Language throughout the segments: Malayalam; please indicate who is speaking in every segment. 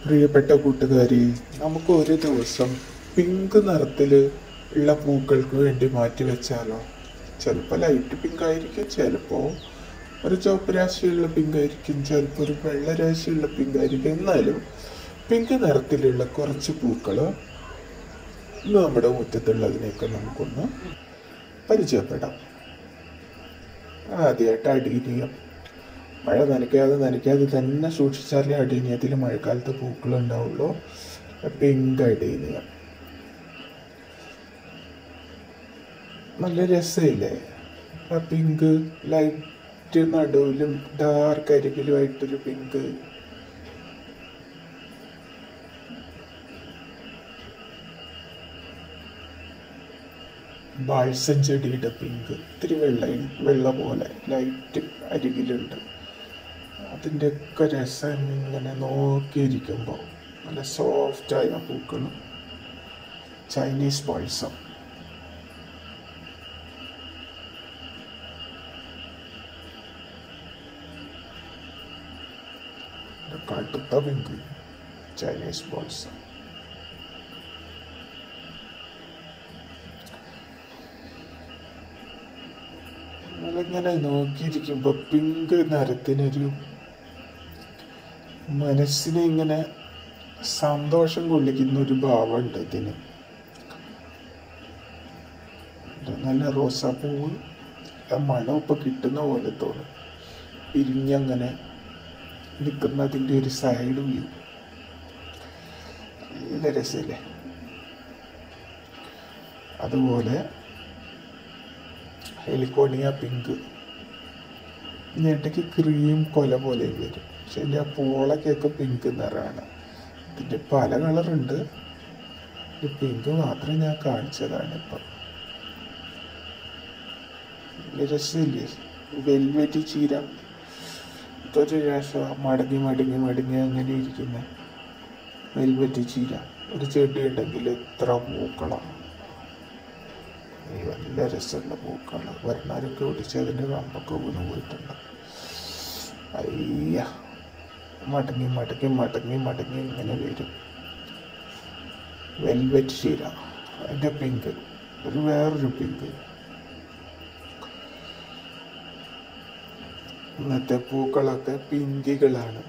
Speaker 1: പ്രിയപ്പെട്ട കൂട്ടുകാരി നമുക്ക് ഒരു ദിവസം പിങ്ക് നിറത്തിൽ ഉള്ള പൂക്കൾക്ക് വേണ്ടി മാറ്റി വെച്ചാലോ ചിലപ്പോൾ ലൈറ്റ് പിങ്ക് ആയിരിക്കും ചിലപ്പോൾ ഒരു ചുവപ്പ് രാശിയുള്ള പിങ്ക് ആയിരിക്കും ചിലപ്പോൾ ഒരു വെള്ള രാശിയുള്ള പിങ്ക് ആയിരിക്കും എന്നാലും പിങ്ക് നിറത്തിലുള്ള കുറച്ച് പൂക്കൾ ഇന്ന് നമ്മുടെ മുറ്റത്തുള്ളതിനെയൊക്കെ നമുക്കൊന്ന് പരിചയപ്പെടാം ആദ്യമായിട്ട് അടീനിയം മഴ നനയ്ക്കാതെ നനയ്ക്കാതെ തന്നെ സൂക്ഷിച്ചാലേ അടീനിയത്തിൽ മഴക്കാലത്ത് പൂക്കൾ ഉണ്ടാവുള്ളൂ പിങ്ക് അടീനിയം നല്ല രസമില്ലേ ആ പിങ്ക് ലൈറ്റ് നടുവിലും ഡാർക്ക് അരികിലുമായിട്ടൊരു പിങ്ക് ബാഴ്സൻ ചെടിയുടെ പിങ്ക് ഇത്തിരി വെള്ള വെള്ള പോലെ ലൈറ്റ് അരികിലുണ്ട് അതിൻ്റെ ഒക്കെ രസം ഇങ്ങനെ നോക്കിയിരിക്കുമ്പോൾ നല്ല സോഫ്റ്റായ പൂക്കളും ചൈനീസ് ബാൾസം കടുത്ത പിങ്ക് ചൈനീസ് ബാൾസം നമ്മളിങ്ങനെ നോക്കിയിരിക്കുമ്പോൾ പിങ്ക് നിറത്തിനൊരു മനസ്സിനെ ഇങ്ങനെ സന്തോഷം കൊള്ളിക്കുന്ന ഒരു ഭാവമുണ്ട് ഇതിന് നല്ല റോസാപ്പൂവ് ആ മണം ഇപ്പൊ കിട്ടുന്ന പോലെ തോന്നും പിരിഞ്ഞങ്ങനെ നിൽക്കുന്നതിൻ്റെ ഒരു സൈഡ് വ്യൂ നല്ല രസമില്ലേ അതുപോലെ ഹെലിക്കോണിയ പിങ്ക് ഇടയ്ക്ക് ക്രീം കൊല പോലെ വരും പക്ഷെ ഇതിൻ്റെ ആ പോളക്കൊക്കെ പിങ്ക് നിറമാണ് ഇതിൻ്റെ പല കളറുണ്ട് ഈ പിങ്ക് മാത്രം ഞാൻ കാണിച്ചതാണ് ഇപ്പം വലിയ രസമില്ലേ വെൽവെറ്റ് ചീര ഇതൊരു രസം മടങ്ങി മടങ്ങി മടങ്ങി അങ്ങനെ ഇരിക്കുന്ന വെൽവെറ്റ് ചീര ഒരു ചെടി ഉണ്ടെങ്കിൽ എത്ര പൂക്കളാണ് ഈ നല്ല രസമുള്ള പൂക്കള് വരണാരൊക്കെ ഒടിച്ച് അതിൻ്റെ കമ്പൊക്കെ വീണ് പോയിട്ടുണ്ട് അയ്യ മടങ്ങി മടങ്ങി മടങ്ങി മടങ്ങി ഇങ്ങനെ വരും വെൽവെറ്റ് ചീര അതിൻ്റെ പിങ്ക് ഒരു വേറൊരു പിങ്ക് ഇന്നത്തെ പൂക്കളൊക്കെ പിങ്കികളാണ്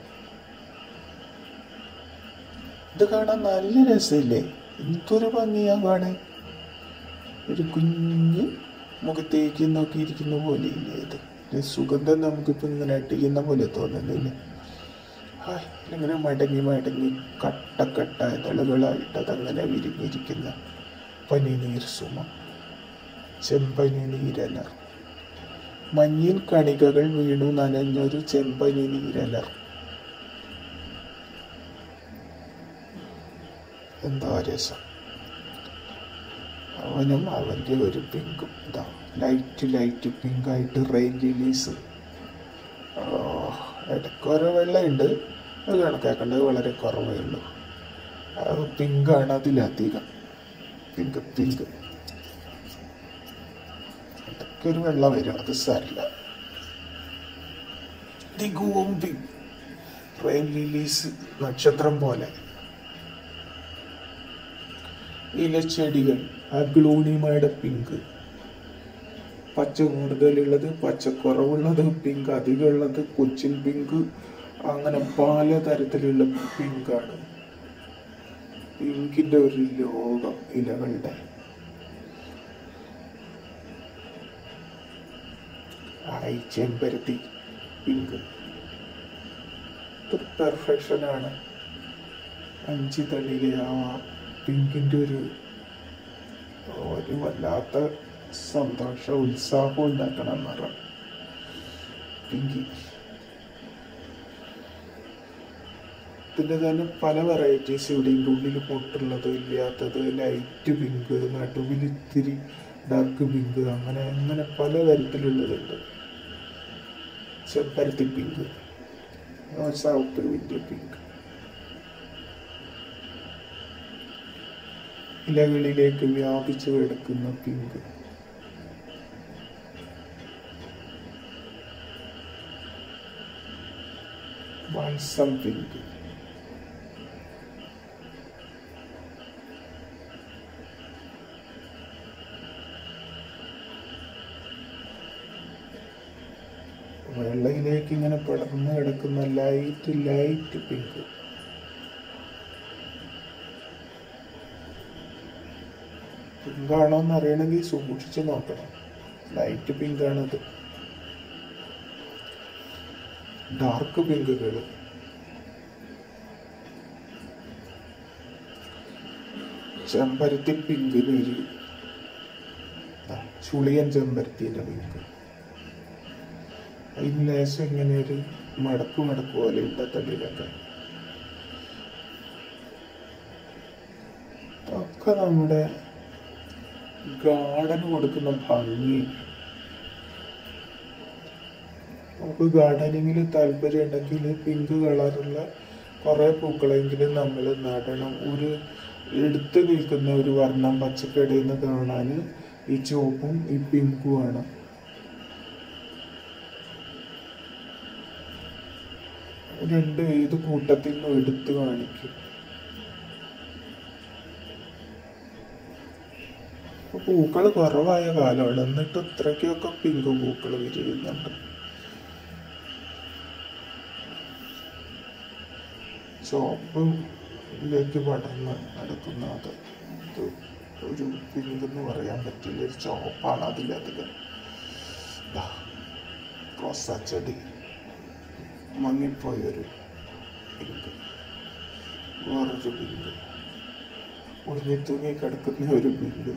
Speaker 1: ഇത് കാണാൻ നല്ല രസമില്ലേ എന്തൊരു ഭംഗിയാ കാണാൻ ഒരു കുഞ്ഞ് മുഖത്തേക്ക് നോക്കിയിരിക്കുന്ന പോലെ ഇല്ലേ ഇത് ഒരു സുഗന്ധം നമുക്കിപ്പോൾ ഇങ്ങനെ അട്ടിക്കുന്ന പോലെ തോന്നുന്നില്ലേ ഹായ് ഇങ്ങനെ മടങ്ങി മടങ്ങി കട്ടക്കട്ട ഇതളുകളായിട്ട് അതങ്ങനെ വിരിഞ്ഞിരിക്കുന്ന പനിനീർ സുമ ചെമ്പനി നീരലർ മഞ്ഞിൻ കണികകൾ വീണു നനഞ്ഞൊരു ചെമ്പനി നീരലർ എന്താ രസം അവനും അവൻ്റെ ഒരു പിങ്കും ഇതാ ലൈറ്റ് ലൈറ്റ് പിങ്കായിട്ട് റെയിൻ ലിലീസ് ഇടയ്ക്ക് ഓരോ വെള്ളമുണ്ട് അത് കണക്കാക്കേണ്ടത് വളരെ കുറവേ ഉള്ളൂ അത് പിങ്കാണ് അതിലധികം പിങ്ക് പിങ്ക് ഇടയ്ക്ക് ഒരു വെള്ളം വരും അത് സാരില്ല ദിഗുവും പിങ്ക് റെയിൻ ലിലീസ് നക്ഷത്രം പോലെ ഇലച്ചെടികൾ അഗ്ലോണിമയുടെ പിങ്ക് പച്ച കൂടുതലുള്ളത് പച്ച കുറവുള്ളത് പിങ്ക് അധികമുള്ളത് കൊച്ചിൻ പിങ്ക് അങ്ങനെ പലതരത്തിലുള്ള പിങ്കാണ് പിങ്കിന്റെ ഒരു ലോകം ഇലകളുടെ ആയി ചെമ്പരത്തി പിങ്ക് ഇതൊരു പെർഫെക്ഷനാണ് അഞ്ച് തള്ളിയിലെ ആ പിങ്കിൻ്റെ ഒരു ഒരു വല്ലാത്ത സന്തോഷം ഉത്സാഹം ഉണ്ടാക്കണം നിറം പിങ്കി ഇതിൻ്റെ തന്നെ പല വെറൈറ്റീസ് ഇവിടെ ഇതിൻ്റെ ഉള്ളിൽ പൊട്ടുള്ളത് ഇല്ലാത്തത് ലൈറ്റ് പിങ്ക് നടുവിൽ ഇത്തിരി ഡാർക്ക് പിങ്ക് അങ്ങനെ അങ്ങനെ പല തരത്തിലുള്ളതുണ്ട് ചെമ്പരത്തി പിങ്ക് സൗത്ത് വിൻഡ്യ പിങ്ക് ഇലകളിലേക്ക് വ്യാപിച്ചു കിടക്കുന്ന പിങ്ക് ബാൾസം പിങ്ക് വെള്ളയിലേക്ക് ഇങ്ങനെ പടർന്ന് കിടക്കുന്ന ലൈറ്റ് ലൈറ്റ് പിങ്ക് പിങ്കാണോ എന്ന് അറിയണമെങ്കിൽ സൂക്ഷിച്ച് നോക്കണം ലൈറ്റ് പിങ്ക് ആണത് ഡാർക്ക് പിങ്കുകൾ ചെമ്പരത്തി പിങ്കിന് ഒരു ആ, ചുളിയൻ ചെമ്പരത്തിന്റെ പിങ്ക് അതിന് ലേശം ഇങ്ങനെ ഒരു മടക്ക് മടക്ക് പോലെ ഇട്ടത്തടിയിലൊക്കെ ഒക്കെ നമ്മുടെ ഗാർഡന് കൊടുക്കുന്ന ഭംഗി നമുക്ക് ഗാർഡനിങ്ങിൽ താല്പര്യം ഉണ്ടെങ്കിൽ പിങ്ക് കളറുള്ള കുറേ പൂക്കളെങ്കിലും നമ്മൾ നടണം ഒരു എടുത്തു നിൽക്കുന്ന ഒരു വർണ്ണം പച്ചക്കടയിൽ നിന്ന് കാണാൻ ഈ ചുവപ്പും ഈ പിങ്കും ആണ് രണ്ട് ഏത് കൂട്ടത്തിൽ നിന്നും എടുത്തു കാണിക്കും ഇപ്പൊ പൂക്കൾ കുറവായ കാലമാണ് എന്നിട്ട് ഇത്രയ്ക്കൊക്കെ പിങ്ക് പൂക്കൾ വിരിയുന്നുണ്ട് ചുവപ്പിലേക്ക് പടർന്ന് നടക്കുന്ന അത് ഇത് ഒരു പിങ്ക് എന്ന് പറയാൻ പറ്റില്ല ഒരു ചുവപ്പാണ് അതിലധികം ദാ, റോസാച്ചെടി മങ്ങിപ്പോയൊരു പിങ്ക് വേറൊരു പിങ്ക് ഒളിഞ്ഞു തൂങ്ങി കിടക്കുന്ന ഒരു പിങ്ക്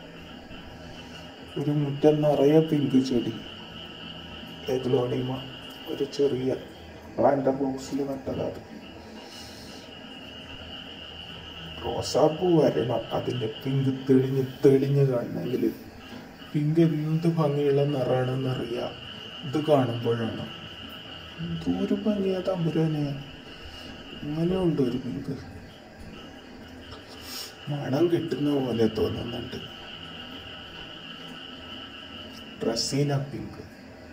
Speaker 1: ഒരു മുറ്റം നിറയെ പിങ്ക് ചെടി എഗ്ലോണിമ ഒരു ചെറിയ പ്ലാന്റ് ബോക്സിൽ നട്ടതാണ് റോസാപ്പൂ വരണം അതിന്റെ പിങ്ക് തെളിഞ്ഞ് തെളിഞ്ഞ് കാണണമെങ്കിൽ പിങ്ക് എന്ത് ഭംഗിയുള്ള നിറാണെന്ന് അറിയാം ഇത് കാണുമ്പോഴാണ് ദൂരം ഭംഗിയാ തമ്പുരാനെ അങ്ങനെയുണ്ട് ഒരു പിങ്ക് മണം കിട്ടുന്ന പോലെ തോന്നുന്നുണ്ട് ഡ്രസ്സീന പിങ്ക്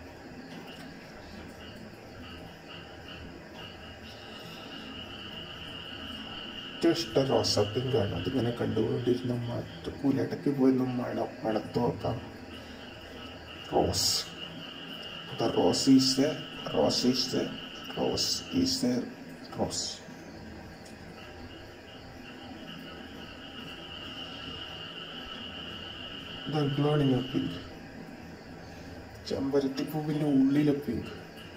Speaker 1: ഏറ്റവും ഇഷ്ടം റോസാ പിങ്കാണ് അതിങ്ങനെ കണ്ടുകൊണ്ടിരുന്ന മറ്റക്കൂല ഇടയ്ക്ക് പോയി ഒന്ന് മണം മണത്ത് നോക്കാം rose the rose is the rose is the rose is the rose the glowing pink ചെമ്പരത്തിപ്പൂവിൻ്റെ ഉള്ളിലെ പിങ്ക്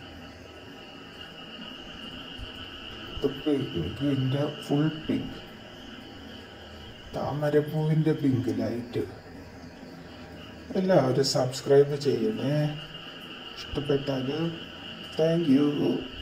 Speaker 1: പിങ്കിൻ്റെ ഫുൾ പിങ്ക് താമരപ്പൂവിൻ്റെ പിങ്ക് ലൈറ്റ് എല്ലാവരും സബ്സ്ക്രൈബ് ചെയ്യണേ ഇഷ്ടപ്പെട്ടാൽ താങ്ക് യു